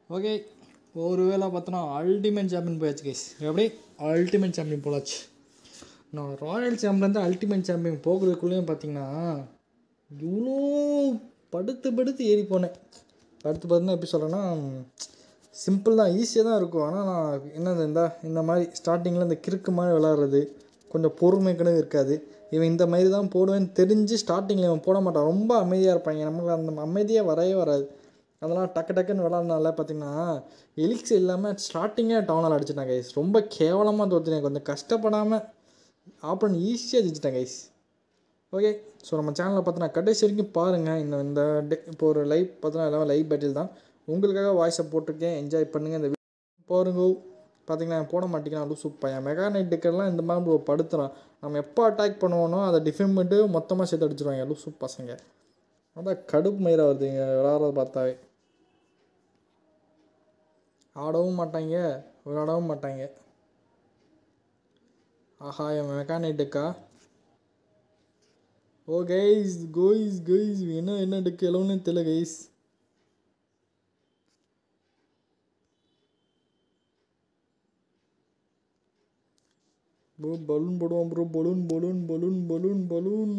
Okay ஒரு வேளை பார்த்தோன்னா அல்டிமேட் சாம்பியன் போயாச்சு கைஸ் எப்படி அல்டிமேட் சாம்பியன் போலாச்சு நான் ராயல் சாம்பியன் தான் அல்டிமேட் சாம்பியன் போகிறதுக்குள்ளேயும் பார்த்தீங்கன்னா இவ்வளோ படுத்து படுத்து ஏறி போனேன் படுத்து படுத்துனா எப்படி சொல்கிறேன்னா சிம்பிள் தான் ஈஸியாக தான் இருக்கும் ஆனால் நான் என்னது இந்த இந்த மாதிரி ஸ்டார்டிங்கில் இந்த கிறுக்கு மாதிரி விளாட்றது கொஞ்சம் பொறுமை கூட இருக்காது இவன் இந்த மாதிரி தான் போடுவேன்னு தெரிஞ்சு ஸ்டார்டிங்கில் இவன் போட மாட்டான் ரொம்ப அமைதியாக இருப்பாங்க நமக்கு அந்த அமைதியாக வரவே வராது அதெல்லாம் டக்கு டக்குன்னு விளாட்னால பார்த்தீங்கன்னா எலிக்ஸ் இல்லாமல் ஸ்டார்டிங்கே டவுனால் அடிச்சிட்டேன் கைஸ் ரொம்ப கேவலமாக தோற்றுனேன் கொஞ்சம் கஷ்டப்படாமல் ஆப்ரன் ஈஸியாக ஜெயிச்சிட்டேன் கைஸ் ஓகே ஸோ நம்ம சேனலில் பார்த்தோன்னா கடைசி வரைக்கும் பாருங்கள் இந்த இந்த டே இப்போ ஒரு லைவ் பார்த்தோன்னா எல்லாமே லைவ் பேட்டில் தான் உங்களுக்காக வாய்ஸை போட்டிருக்கேன் என்ஜாய் பண்ணுங்கள் இந்த வீடியோ பாருங்க பார்த்தீங்கன்னா போட மாட்டேங்கிறான் லூசு பையன் மெக்கானிட்டுக்கெல்லாம் இந்த மாதிரி ப்ரோ படுத்துறான் நம்ம எப்போ அட்டாக் பண்ணுவோனோ அதை டிஃபெண்ட் பண்ணிட்டு மொத்தமாக சேர்த்து அடிச்சிருவாங்க லூசு பசங்க அதான் கடுப்பு மயிராக வருது இங்கே விளாட்றத பார்த்தாவே ஆடவும் மாட்டாங்க விளாடவும் மாட்டாங்க ஆஹா என் மெக்கானிட்டுக்கா ஓ கைஸ் கோய்ஸ் கைஸ் என்ன என்ன எடுக்க எல்லோன்னு தெரியல கைஸ் ப்ரோ பலூன் போடுவோம் bro balloon balloon balloon balloon balloon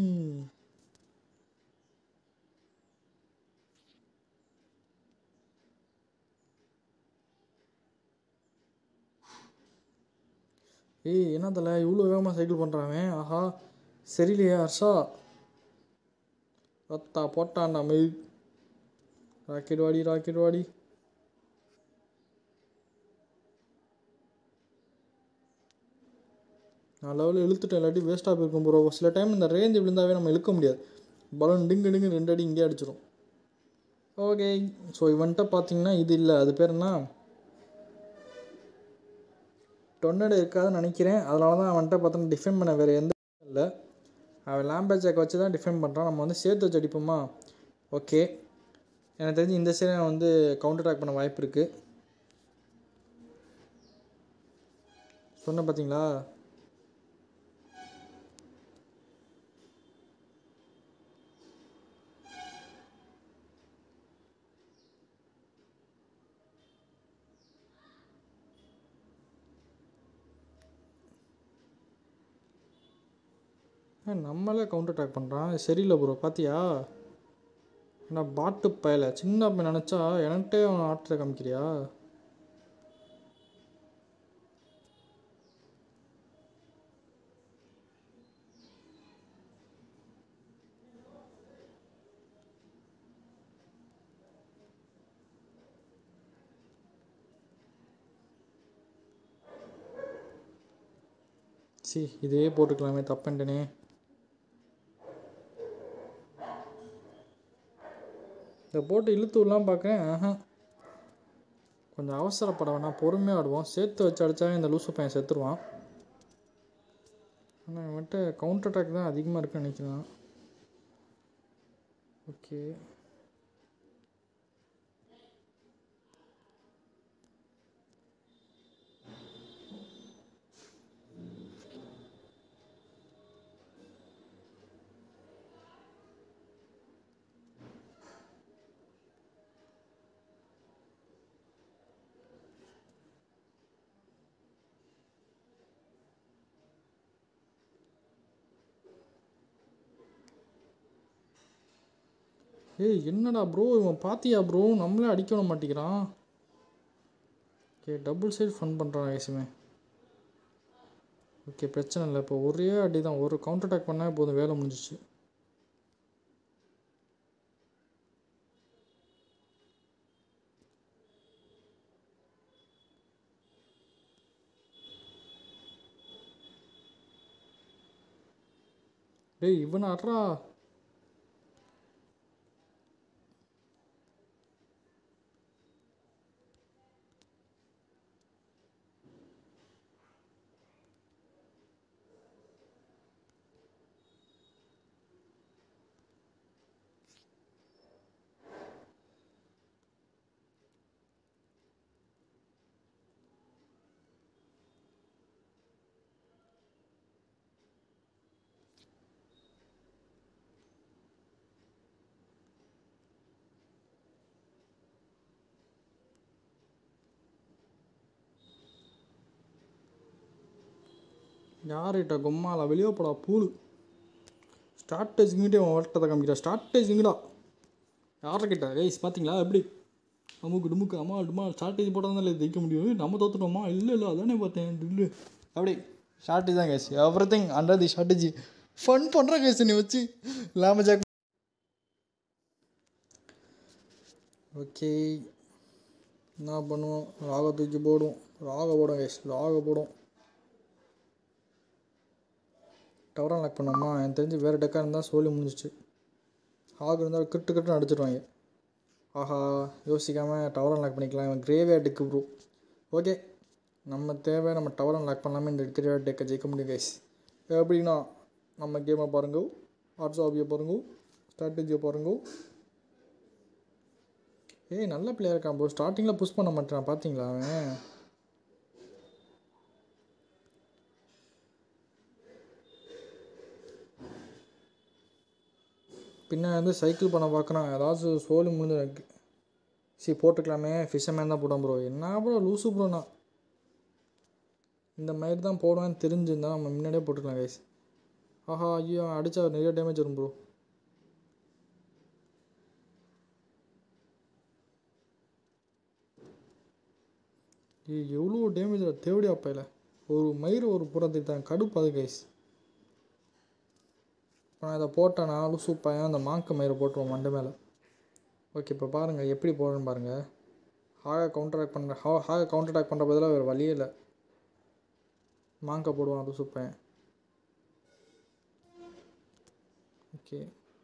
ஏய் என்ன தலை இவ்வளோ வேகமாக சைக்கிள் பண்ணுறாங்க ஆஹா சரியில்லையா ஹர்ஷா ரத்தா போட்டான்டா மெய் ராக்கெட் வாடி ராக்கெட் வாடி நான் லெவலில் இழுத்துட்டேன் இல்லாட்டி வேஸ்ட்டாக போயிருக்கும் ப்ரோ சில டைம் இந்த ரேஞ்ச் விழுந்தாவே நம்ம இழுக்க முடியாது பலூன் டிங்கு டிங்கு ரெண்டு அடி இங்கே அடிச்சிடும் ஓகே ஸோ இவன்ட்ட பார்த்தீங்கன்னா இது இல்லை அது பேர் என்ன டொன்னடு இருக்காதுன்னு நினைக்கிறேன் அதனால தான் அவன்கிட்ட பார்த்தோன்னா டிஃபெண்ட் பண்ண வேறு எந்த இல்லை அவன் லேம்பேஜாக்கை வச்சு தான் டிஃபெண்ட் பண்ணுறான் நம்ம வந்து சேர்த்து வச்சு அடிப்போமா ஓகே எனக்கு தெரிஞ்சு இந்த சைடு வந்து கவுண்டர் அட்டாக் பண்ண வாய்ப்பு இருக்குது சொன்னேன் பார்த்தீங்களா நம்மளே கவுண்டர் அட்டாக் பண்ணுறான் சரியில்லை ப்ரோ பார்த்தியா என்ன பாட்டு பயல சின்ன பையன் நினச்சா எனக்கிட்டே அவன் ஆட்டத்தை காமிக்கிறியா சி இதே போட்டுக்கலாமே தப்புன்ட்டனே இதை போட்டு இழுத்து விடலாம் பார்க்குறேன் ஆஹா கொஞ்சம் அவசரப்பட வேணாம் பொறுமையாக ஆடுவோம் சேர்த்து வச்சு அடித்தாவே இந்த லூசு பையன் செத்துருவான் ஆனால் இவன்ட்டு கவுண்டர் அட்டாக் தான் அதிகமாக இருக்குன்னு நினைக்கிறேன் ஓகே ஏய் என்னடா ப்ரோ இவன் பாத்தியா ப்ரோ நம்மளே அடிக்க விட மாட்டேங்கிறான் ஓகே டபுள் சைடு ஃபன் பண்ணுறான் வயசுமே ஓகே பிரச்சனை இல்லை இப்போ ஒரே அடி தான் ஒரு கவுண்டர் அட்டாக் பண்ணால் போதும் வேலை முடிஞ்சிச்சு டேய் இவன் அட்ரா யார்கிட்ட கொம்மாலா வெளியே போடா பூலு ஸ்ட்ராட்டஜிங்கிட்டே அவன் வளர்த்ததை காமிக்கிறா ஸ்ட்ராட்டஜிங்கடா யார்கிட்ட கைஸ் பார்த்தீங்களா எப்படி அமுக்கு டுமுக்கு அம்மா டுமா ஸ்ட்ராட்டஜி போட்டால் தான் ஜெயிக்க முடியும் ஏய், நம்ம தோத்துட்டோமா இல்லை இல்லை அதானே பார்த்தேன் இல்லை அப்படி ஸ்ட்ராட்டஜி தான் guys everything under the strategy fun பண்ணுற கைஸ் நீ வச்சு லாம ஜாக் ஓகே என்ன பண்ணுவோம் ராக தூக்கி போடும் ராக போடும் கைஸ் ராக போடும் டவரம் லாக் பண்ணோமா எனக்கு தெரிஞ்சு வேறு டெக்காக இருந்தால் சோலி முடிஞ்சிச்சு ஹாக் இருந்தால் கிட்டு கிட்டுன்னு அடிச்சிடுவாங்க ஆஹா யோசிக்காமல் டவரம் லாக் பண்ணிக்கலாம் இவன் கிரேவியா டெக்கு ப்ரோ ஓகே நம்ம தேவை நம்ம டவரம் லாக் பண்ணாமல் இந்த கிரேவியா டெக்கை ஜெயிக்க முடியும் கைஸ் எப்படின்னா நம்ம கேமை பாருங்க ஆர்ட்ஸ் ஆபியை பாருங்க ஸ்ட்ராட்டஜியை பாருங்க ஏய் நல்ல பிளேயர் இருக்கான் ப்ரோ ஸ்டார்டிங்கில் புஷ் பண்ண மாட்டான் பார்த்தீங்களா அவன் பின்ன வந்து சைக்கிள் பண்ண பார்க்குறான் ஏதாச்சும் சோலி முடிஞ்சு சி போட்டுக்கலாமே ஃபிஷர்மேன் தான் போடான் ப்ரோ என்ன ப்ரோ லூசு ப்ரோ நான் இந்த மாதிரி தான் போடுவேன்னு தெரிஞ்சிருந்தா நம்ம முன்னாடியே போட்டுக்கலாம் கைஸ் ஆஹா ஐயோ அடித்தா நிறைய டேமேஜ் வரும் ப்ரோ ஏய் எவ்வளோ டேமேஜ் தேவடி அப்பையில் ஒரு மயிர் ஒரு புறத்துக்கு தான் கடுப்பு அது கைஸ் இப்போ நான் இதை போட்டேன்னா லூசு பையன் அந்த மாங்கு மயிரை போட்டுருவோம் மண்டை மேலே ஓகே இப்போ பாருங்கள் எப்படி போடுறேன்னு பாருங்கள் ஹாக கவுண்டர் அட்டாக் பண்ணுற ஹா ஹாக கவுண்டர் அட்டாக் பண்ணுற பதிலாக வேறு வழியே இல்லை மாங்கா போடுவான் லூசு பையன் ஓகே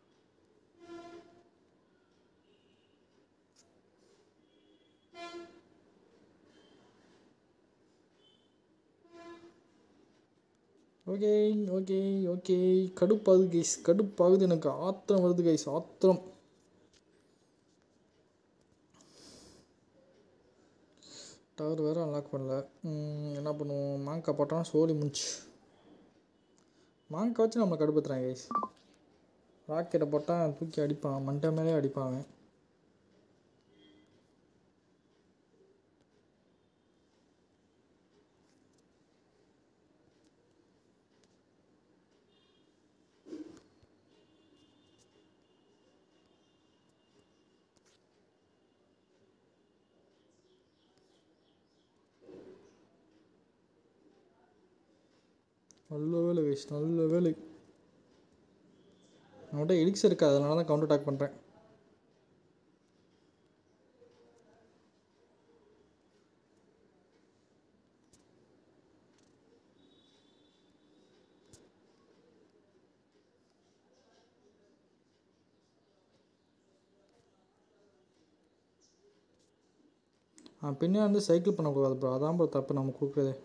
ஓகே ஓகே ஓகே கடுப்பாகுது கைஸ் கடுப்பாகுது எனக்கு ஆத்திரம் வருது கைஸ் ஆத்திரம் டவர் வேறு அன்லாக் பண்ணல ம், என்ன பண்ணுவோம் மாங்காய் போட்டோம்னா சோலி முடிச்சு மாங்காய் வச்சு நம்மளை கடுப்புத்துறான் கைஸ் ராக்கெட்டை போட்டால் தூக்கி அடிப்பான் மண்டை மேலே அடிப்பான் அவன் நல்ல வேலை கைஸ் நல்ல வேலை நம்மகிட்ட எலிக்ஸ் இருக்கு அதனால தான் கவுண்டர் அட்டாக் பண்ணுறேன் ஆ பின்னே வந்து சைக்கிள் பண்ணக்கூடாது ப்ரோ அதான் ப்ரோ தப்பு நம்ம கொடுக்குறதே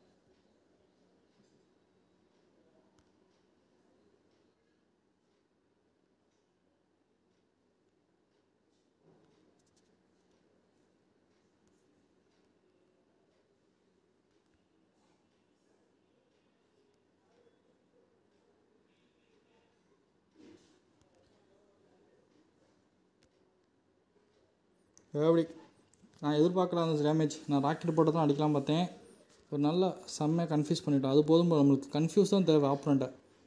எப்படி நான் எதிர்பார்க்கல அந்த டேமேஜ் நான் ராக்கெட் போட்டு தான் அடிக்கலாம் பார்த்தேன் ஒரு நல்ல செம்மையாக கன்ஃபியூஸ் பண்ணிட்டோம் அது போதும் bro, நம்மளுக்கு கன்ஃபியூஸ் தான் தேவை ஆப்பனண்ட்டை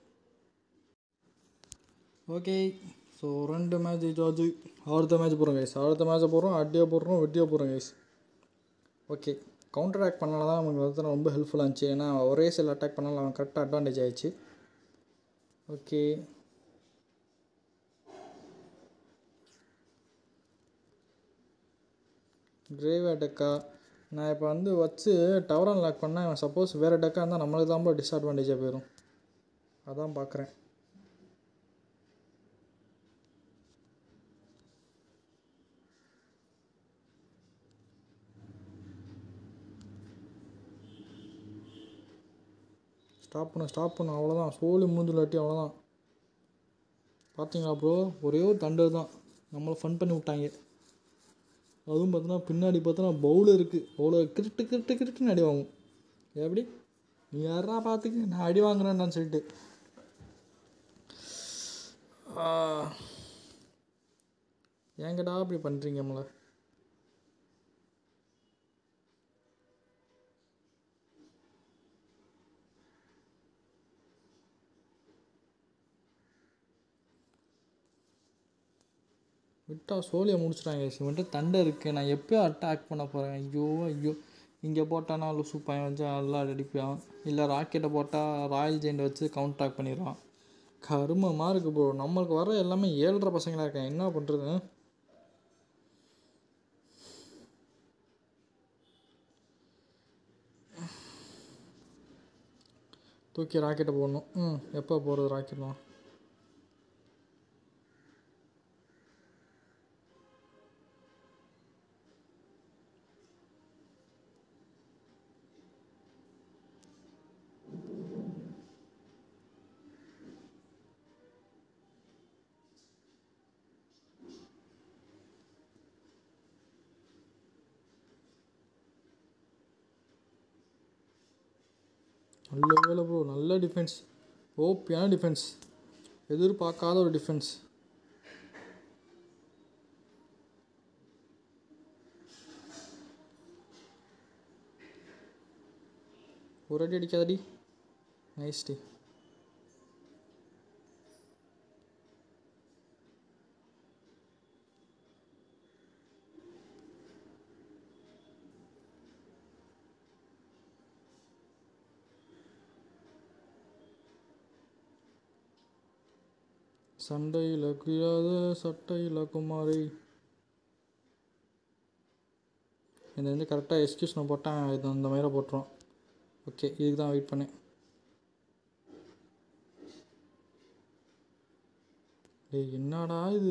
ஓகே ஸோ ரெண்டு மேட்ச் ஜார்ஜு அடுத்த மேட்ச் போகிறோம் கைஸ் அடுத்த மேட்ச்சை போடுறோம் அடியாக போடுறோம் வெட்டியாக போகிறோம் கைஸ் ஓகே கவுண்டர் அட்டாக் பண்ணால தான் நமக்கு வந்து ரொம்ப ஹெல்ப்ஃபுல்லாக இருந்துச்சு ஏன்னா ஒரே செல் அட்டாக் பண்ணாலும் அவன் கரெக்டாக அட்வான்டேஜ் ஆயிடுச்சு ஓகே கிரேவ் டெக்கா நான் இப்போ வந்து வச்சு டவர் அன்லாக் பண்ணால் இவன் சப்போஸ் வேறு டெக்காக இருந்தால் நம்மளுக்கு தான் டிஸ்அட்வான்டேஜாக போயிடும் அதான் பார்க்குறேன் ஸ்டாப் பண்ணு ஸ்டாப் பண்ணு அவ்வளோதான் சோலி மூஞ்சிலாட்டி அவ்வளோதான் பார்த்தீங்களா ப்ரோ ஒரே ஒரு தண்டர் தான் நம்மளை ஃபன் பண்ணி விட்டாங்க அதுவும் பார்த்தோன்னா பின்னாடி பார்த்தோன்னா பவுலர் இருக்குது பவுலர் கிரிட்டு கிரிட்டு கிரிட்டுன்னு அடி வாங்கும் எப்படி நீ யாரா பார்த்துக்க நான் அடி வாங்குறேன்னு சொல்லிட்டு ஆ. ஏங்கடா அப்படி பண்ணுறீங்க நம்மளை விட்டா சோழியை முடிச்சிட்டாங்க இவன்ட்டு தண்டை இருக்குது நான் எப்போயோ அட்டாக் பண்ண போகிறேன் ஐயோ ஐயோ இங்கே போட்டானா லுசு பையன் வச்சு நல்லா அடிப்பான் இல்லை ராக்கெட்டை போட்டால் ராயல் ஜெயிண்ட் வச்சு கவுண்ட் டாக் பண்ணிடுவான் கருமமாக இருக்குது ப்ரோ நம்மளுக்கு வர எல்லாமே ஏழ்ரை பசங்களாக இருக்கேன் என்ன பண்ணுறது தூக்கி ராக்கெட்டை போடணும் ம் எப்போ போகிறது ராக்கெட்லாம் நல்ல வேலை ப்ரோ நல்ல டிஃபென்ஸ் ஓப்பியான டிஃபென்ஸ் எதிர்பார்க்காத ஒரு டிஃபென்ஸ் ஒரு அடி அடிக்காதடி நைஸ் டி சண்டையில் கிழாத சட்டையில் குமாரி இது வந்து கரெக்டாக எக்ஸ்கியூஸ் நான் போட்டேன் இது அந்த மாதிரி போட்டுரும் ஓகே இதுக்கு தான் வெயிட் பண்ணேன் டேய் என்னடா இது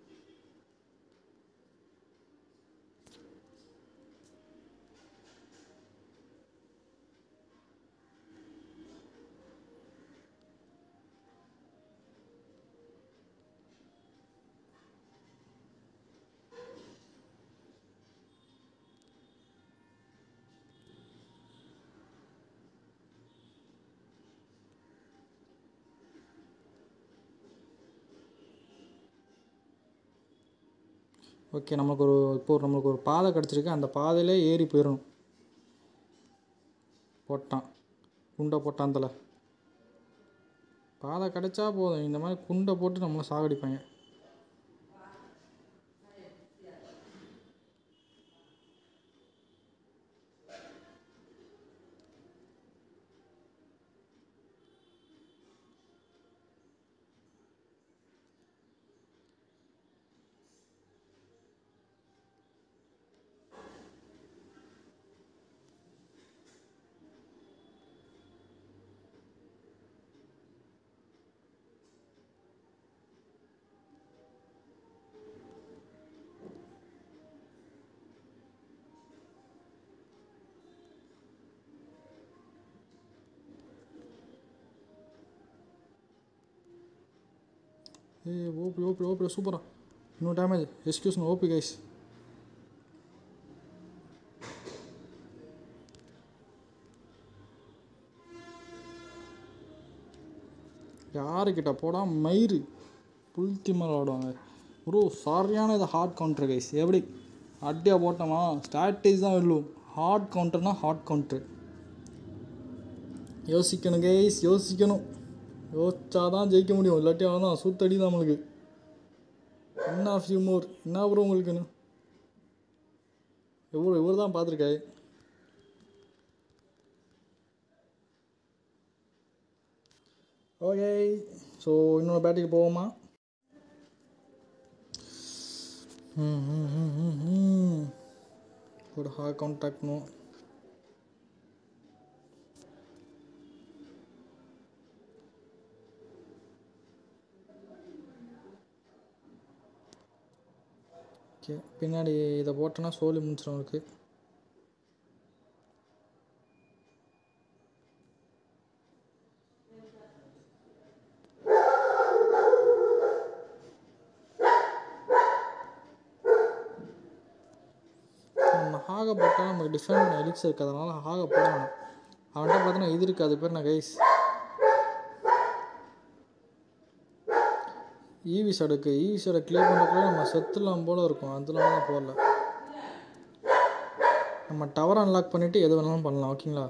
ஓகே நமக்கு ஒரு இப்போ ஒரு நம்மளுக்கு ஒரு பாதை கிடச்சிருக்கு அந்த பாதையிலே ஏறி போயிடணும் போட்டான் குண்டை போட்டான் தலை பாதை கிடைச்சா போதும் இந்த மாதிரி குண்டை போட்டு நம்மளை சாகடிப்பாங்க ஏய் ஓபி ஓபி ஓபி சூப்பரா இன்னும் டேமேஜ் எக்ஸ்கியூஸ் ஓபி கைஸ் யாருக்கிட்ட போடா மயிறு புல்த்தி மேலே ஆடுவாங்க ப்ரோ சாரியான இது ஹார்ட் கவுண்டர் கைஸ் எப்படி அட்டியாக போட்டோமா ஸ்ட்ராட்டஜி தான் வெல்லும் ஹார்ட் கவுண்டர்னா ஹார்ட் கவுண்டர் யோசிக்கணும் கைஸ் யோசிக்கணும் யோசிச்சா தான் ஜெயிக்க முடியும் இல்லாட்டி அவன் தான் சுத்தடி தான் நம்மளுக்கு என்ன ஆஃப் யூ மோர் என்ன ப்ரோ உங்களுக்குன்னு எவ்வளோ இவர் தான் பார்த்துருக்காரு ஓகே ஸோ இன்னொரு பேட்டிக்கு போவோமா ம் ம் ம் ம் ம் ஒரு ஹார்ட் கான்டாக்ட்னும் ஓகே பின்னாடி இதை போட்டோன்னா சோலி முடிச்சிடும் அவருக்கு நம்ம ஹாக போட்டால் நமக்கு டிஃபரெண்ட் பண்ண எலிக்ஸ் இருக்குது அதனால் ஹாக போடணும் அவன்கிட்ட பார்த்தோன்னா இது இருக்குது அது பேர் நான் கைஸ் ஈவி சடுக்கு ஈவி சடை கிளியர் பண்ணுறதுக்குள்ள நம்ம செத்துலாம் போல இருக்கும் அதனால தான் போடல நம்ம டவர் அன்லாக் பண்ணிவிட்டு எது வேணாலும் பண்ணலாம் ஓகேங்களா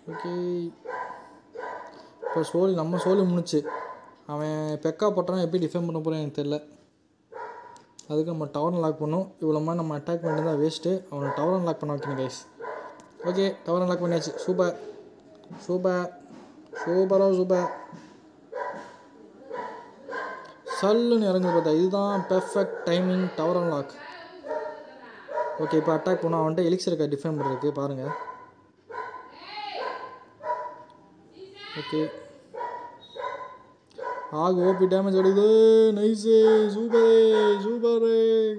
ஓகே இப்போ சோலி நம்ம சோலி முடிச்சு அவன் பெக்கா போட்டான் எப்படி டிஃபெண்ட் பண்ண போகிறான் எனக்கு தெரில அதுக்கு நம்ம டவர் லாக் பண்ணோம் இவ்வளோ மாதிரி நம்ம அட்டாக் பண்ணி தான் வேஸ்ட்டு அவனை டவர் லாக் பண்ண வைக்கணும் கைஸ் ஓகே டவர் லாக் பண்ணியாச்சு சூப்பர் சூப்பர் சூப்பரோ சூப்பர் சல்லுன்னு இறங்குது பார்த்தா இதுதான் perfect timing tower lock okay இப்போ அட்டாக் பண்ணோம் அவன்கிட்ட எலிக்ஸ் இருக்கா டிஃபெண்ட் பண்ணுறதுக்கு பாருங்கள் ஓகே ஆகு ஓபி டேமேஜ் அடிக்குது நைஸு சூப்பரு சூப்பரு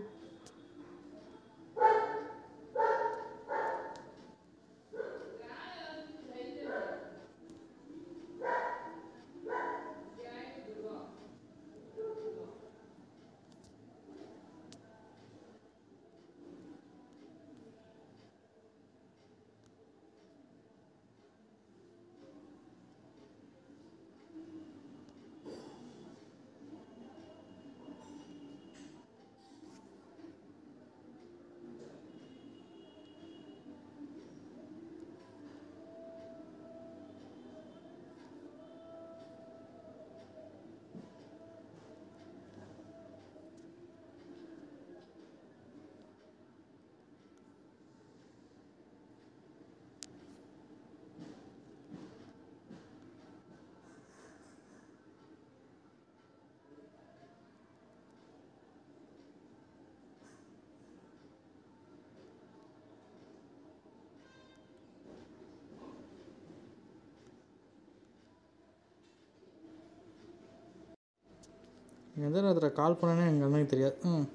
எந்த நேரத்தில் கால் பண்ணேன்னு எங்கள் அண்ணனுக்கு தெரியாது ம்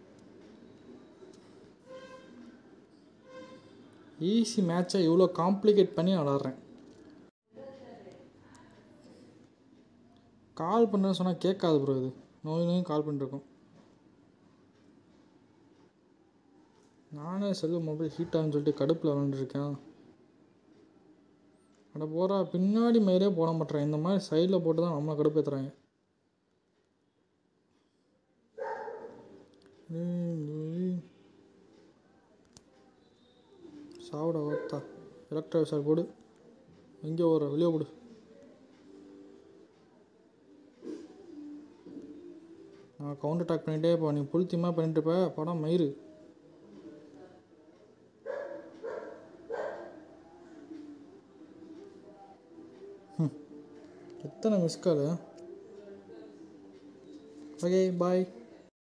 ஈஸி மேட்சை இவ்வளோ காம்ப்ளிகேட் பண்ணி விளாட்றேன் கால் பண்ணுறேன்னு சொன்னால் கேட்காது ப்ரோ இது நோய் நோயும் கால் பண்ணிருக்கோம் நானே செல்லு மொபைல் ஹீட் ஆகுன்னு சொல்லிட்டு கடுப்பில் விளாண்டுருக்கேன் அட போகிறா பின்னாடி மயிலே போட மாட்டேறேன் இந்த மாதிரி சைடில் போட்டு தான் நம்மளை கடுப்பேற்றுறாங்க சாப்பிட ஓத்தா எலக்ட்ரோ சார் போடு எங்கே ஓடுற வெளியே போடு நான் கவுண்டர் டாக் பண்ணிகிட்டே இப்போ நீ புளுத்தியமாக பண்ணிட்டு இருப்ப படம் மயிறு எத்தனை மிஸ் கால் ஓகே பாய்